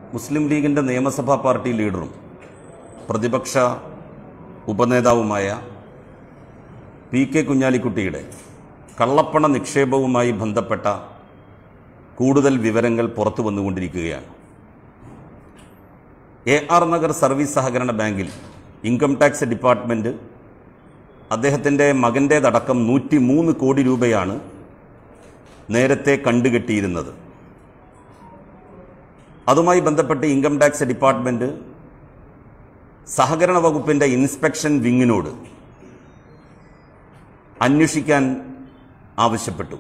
മുസ്ലിം ലീഗിൻ്റെ നിയമസഭാ പാർട്ടി ലീഡറും പ്രതിപക്ഷ ഉപനേതാവുമായ പി കെ കുഞ്ഞാലിക്കുട്ടിയുടെ കള്ളപ്പണ നിക്ഷേപവുമായി ബന്ധപ്പെട്ട കൂടുതൽ വിവരങ്ങൾ പുറത്തു വന്നുകൊണ്ടിരിക്കുകയാണ് എ ആർ നഗർ സർവീസ് സഹകരണ ബാങ്കിൽ ഇൻകം ടാക്സ് ഡിപ്പാർട്ട്മെൻറ്റ് അദ്ദേഹത്തിൻ്റെ മകൻ്റേതടക്കം നൂറ്റി മൂന്ന് കോടി രൂപയാണ് നേരത്തെ കണ്ടുകെട്ടിയിരുന്നത് അതുമായി ബന്ധപ്പെട്ട് ഇൻകം ടാക്സ് ഡിപ്പാർട്ട്മെൻറ്റ് സഹകരണ വകുപ്പിൻ്റെ ഇൻസ്പെക്ഷൻ വിങ്ങിനോട് അന്വേഷിക്കാൻ ആവശ്യപ്പെട്ടു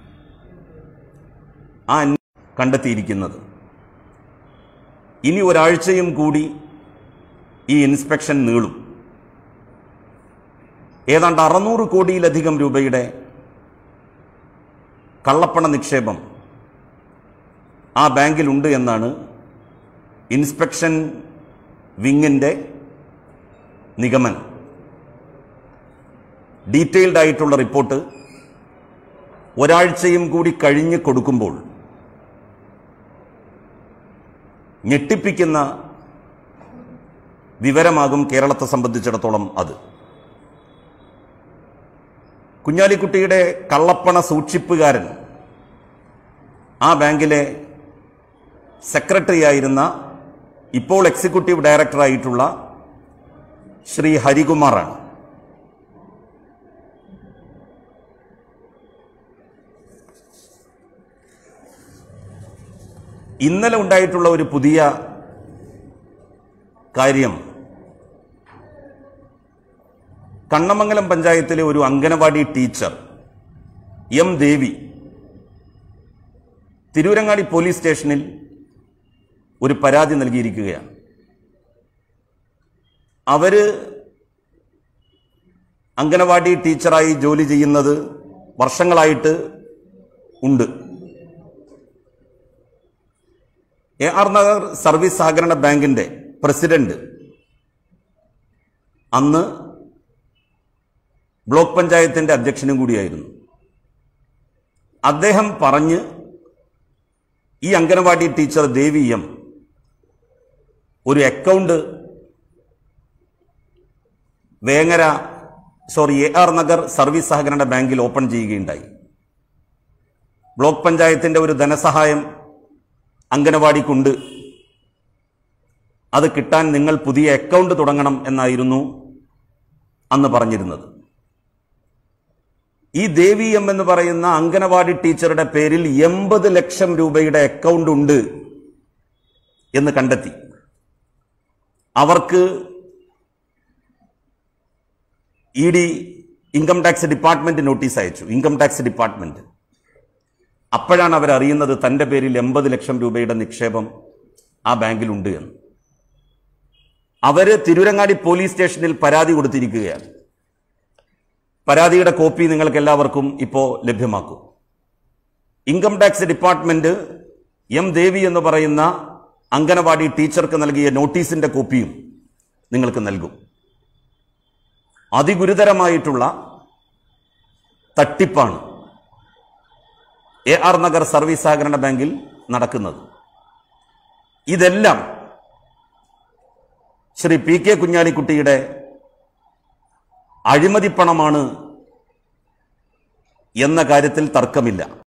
ആ അന്വേ- കണ്ടെത്തിയിരിക്കുന്നത് ഇനി ഒരാഴ്ചയും കൂടി ഈ ഇൻസ്പെക്ഷൻ നീളും ഏതാണ്ട് അറുന്നൂറ് കോടിയിലധികം രൂപയുടെ കള്ളപ്പണ നിക്ഷേപം ആ ബാങ്കിലുണ്ട് എന്നാണ് ഇൻസ്പെക്ഷൻ വിങ്ങിൻ്റെ നിഗമനം ഡീറ്റെയിൽഡ് ആയിട്ടുള്ള റിപ്പോർട്ട് ഒരാഴ്ചയും കൂടി കഴിഞ്ഞ് കൊടുക്കുമ്പോൾ ഞെട്ടിപ്പിക്കുന്ന വിവരമാകും കേരളത്തെ സംബന്ധിച്ചിടത്തോളം അത് കുഞ്ഞാലിക്കുട്ടിയുടെ കള്ളപ്പണ സൂക്ഷിപ്പുകാരൻ ആ ബാങ്കിലെ സെക്രട്ടറി ആയിരുന്ന ഇപ്പോൾ എക്സിക്യൂട്ടീവ് ഡയറക്ടറായിട്ടുള്ള ശ്രീ ഹരികുമാറാണ് ഇന്നലെ ഉണ്ടായിട്ടുള്ള ഒരു പുതിയ കാര്യം കണ്ണമംഗലം പഞ്ചായത്തിലെ ഒരു anganwadi teacher M Devi Tirurangadi police സ്റ്റേഷനിൽ ഒരു പരാതി നൽകിയിരിക്കുകയാണ് അവര് അംഗനവാടി ടീച്ചറായി ജോലി ചെയ്യുന്നത് വർഷങ്ങളായിട്ട് ഉണ്ട് എ ആർ നഗർ സർവീസ് സഹകരണ ബാങ്കിന്റെ പ്രസിഡന്റ് അന്ന് ബ്ലോക്ക് പഞ്ചായത്തിന്റെ അധ്യക്ഷനും കൂടിയായിരുന്നു അദ്ദേഹം പറഞ്ഞ് ഈ അംഗനവാടി ടീച്ചർ ദേവി എം ഒരു account Vengara sorry A R Nagar service സഹകരണ ബാങ്കിൽ ഓപ്പൺ ചെയ്യുകയുണ്ടായി ബ്ലോക്ക് പഞ്ചായത്തിന്റെ ഒരു ധനസഹായം അംഗനവാടിക്കുണ്ട് അത് കിട്ടാൻ നിങ്ങൾ പുതിയ അക്കൗണ്ട് തുടങ്ങണം എന്നായിരുന്നു അന്ന് പറഞ്ഞിരുന്നത് ഈ ദേവി എം എന്ന് പറയുന്ന അംഗനവാടി ടീച്ചറുടെ പേരിൽ എൺപത് ലക്ഷം രൂപയുടെ അക്കൗണ്ട് ഉണ്ട് എന്ന് കണ്ടെത്തി അവർക്ക് E D income tax department notice അയച്ചു ഇൻകം ടാക്സ് ഡിപ്പാർട്ട്മെന്റ് അപ്പോഴാണ് അവർ അറിയുന്നത് തന്റെ പേരിൽ എൺപത് ലക്ഷം രൂപയുടെ നിക്ഷേപം ആ ബാങ്കിലുണ്ട് എന്ന് അവര് തിരുരങ്ങാടി പോലീസ് സ്റ്റേഷനിൽ പരാതി കൊടുത്തിരിക്കുകയാണ് പരാതിയുടെ കോപ്പി നിങ്ങൾക്ക് എല്ലാവർക്കും ഇപ്പോൾ ലഭ്യമാക്കും income tax department M Devi എന്ന് പറയുന്ന അംഗനവാടി ടീച്ചർക്ക് നൽകിയ നോട്ടീസിന്റെ കോപ്പിയും നിങ്ങൾക്ക് നൽകും അതിഗുരുതരമായിട്ടുള്ള തട്ടിപ്പാണ് എ ആർ നഗർ സർവീസ് സഹകരണ ബാങ്കിൽ നടക്കുന്നത് ഇതെല്ലാം ശ്രീ പി കെ കുഞ്ഞാലിക്കുട്ടിയുടെ അഴിമതിപ്പണമാണ് എന്ന കാര്യത്തിൽ തർക്കമില്ല